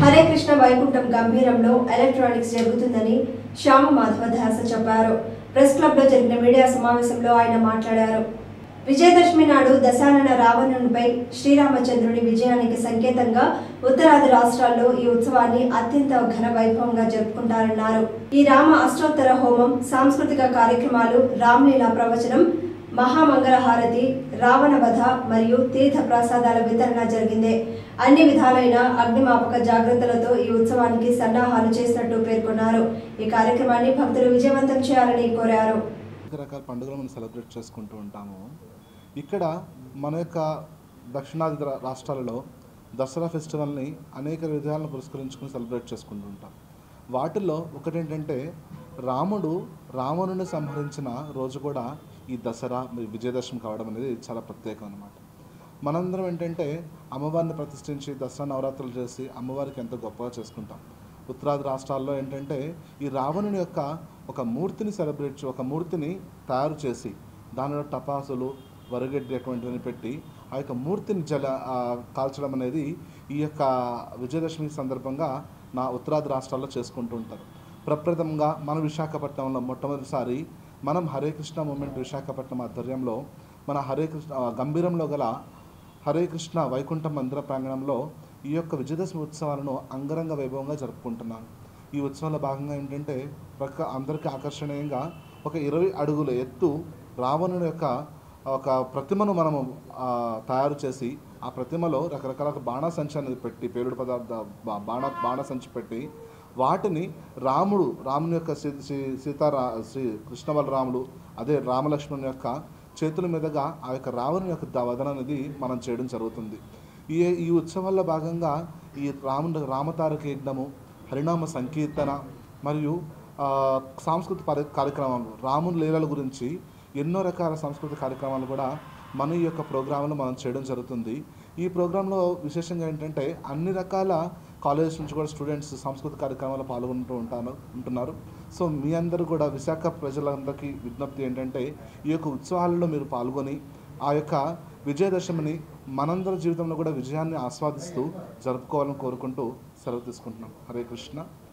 హరే కృష్ణ వైకుంఠం గంభీరంలో ఎలక్ట్రానిక్స్ జరుగుతుందని శ్యామ మాధవదాస చెప్పారు ప్రెస్ క్లబ్ లో జరిగిన మీడియా సమావేశంలో ఆయన మాట్లాడారు విజయదశమి నాడు దశానన రావణునిపై శ్రీరామచంద్రుని విజయానికి సంకేతంగా ఉత్తరాది రాష్ట్రాల్లో ఈ ఉత్సవాన్ని అత్యంత ఘన వైభవంగా జరుపుకుంటారన్నారు ఈ రామ అష్టోత్తర హోమం సాంస్కృతిక కార్యక్రమాలు రామ్లీలా ప్రవచనం మహామంగళహారతి రావణ వధ మరియు తీర్థ ప్రసాదాల వితరణ జరిగింది అన్ని విధాలైన అగ్నిమాపక జాగ్రత్తలతో ఈ ఉత్సవానికి సన్నాహాలు చేసినట్టు పేర్కొన్నారు ఈ కార్యక్రమాన్ని భక్తులు విజయవంతం చేయాలని కోరారు రకరకాల పండుగలు మనం సెలబ్రేట్ చేసుకుంటూ ఉంటాము ఇక్కడ మన యొక్క దక్షిణాది రా- రాష్ట్రాలలో దసరా ఫెస్టివల్ని అనేక విధాలను పురస్కరించుకుని సెలబ్రేట్ చేసుకుంటూ ఉంటాం వాటిల్లో ఒకటేంటంటే రాముడు రావణుని సంహరించిన రోజు కూడా ఈ దసరా మరి విజయదశమి కావడం అనేది చాలా ప్రత్యేకం అనమాట మనందరం ఏంటంటే అమ్మవారిని ప్రతిష్ఠించి దసరా నవరాత్రులు చేసి అమ్మవారికి ఎంతో గొప్పగా చేసుకుంటాం ఉత్తరాది రాష్ట్రాల్లో ఏంటంటే ఈ రావణుని యొక్క ఒక మూర్తిని సెలబ్రేట్ చే- ఒక మూర్తిని తయారు చేసి దానిలో టపాసులు వరగడ్డి అటువంటివన్నీ పెట్టి ఆ యొక్క మూర్తిని జల ఆ, కాల్చడం అనేది ఈ యొక్క విజయదశమి సందర్భంగా నా ఉత్తరాది రాష్ట్రాల్లో చేసుకుంటూ ఉంటారు ప్రప్రథమంగా మన విశాఖపట్నంలో మొట్టమొదటిసారి మనం హరే కృష్ణ మూమెంట్ విశాఖపట్నం ఆధ్వర్యంలో మన హరే కృష్ణ ఆ, గంభీరంలో గల హరే కృష్ణ వైకుంఠ మందిర ప్రాంగణంలో ఈ యొక్క విజయదశమి ఉత్సవాలను అంగరంగ వైభవంగా జరుపుకుంటున్నాను ఈ ఉత్సవంలో భాగంగా ఏంటంటే ప్రక్క అందరికీ ఆకర్షణీయంగా ఒక ఇరవై అడుగుల ఎత్తు రావణుని యొక్క ఒక ప్రతిమను మనము ఆ, తయారు చేసి ఆ ప్రతిమలో రకరకాల బాణాసంచి అనేది పెట్టి పేలుడు పదార్థ బా- బాణ బాణసంచి పెట్టి వాటిని రాముడు రాముని యొక్క సీ సీ సీతారా శ్రీ కృష్ణ బలరాముడు అదే రామలక్ష్మణుని యొక్క చేతుల మీదుగా ఆ యొక్క రావణుని యొక్క ద- వదన అనేది మనం చేయడం జరుగుతుంది ఈ ఈ ఉత్సవాల్లో భాగంగా ఈ రాముడు రామతారక యజ్ఞము హరినామ సంకీర్తన మరియు ఆ, సాంస్కృతిక పరి కార్యక్రమాలు రాముని లీలల గురించి ఎన్నో రకాల సాంస్కృతిక కార్యక్రమాలు కూడా మన ఈ యొక్క ప్రోగ్రాంలో మనం చేయడం జరుగుతుంది ఈ ప్రోగ్రాంలో విశేషంగా ఏంటంటే అన్ని రకాల కాలేజెస్ నుంచి కూడా స్టూడెంట్స్ సాంస్కృతిక కార్యక్రమాల్లో పాల్గొంటూ ఉంటాను ఉంటున్నారు సో మీ అందరూ కూడా విశాఖ ప్రజలందరికీ విజ్ఞప్తి ఏంటంటే ఈ యొక్క ఉత్సవాలలో మీరు పాల్గొని ఆ యొక్క విజయదశమిని మనందరి జీవితంలో కూడా విజయాన్ని ఆస్వాదిస్తూ జరుపుకోవాలని కోరుకుంటూ సెలవు తీసుకుంటున్నాం హరే కృష్ణ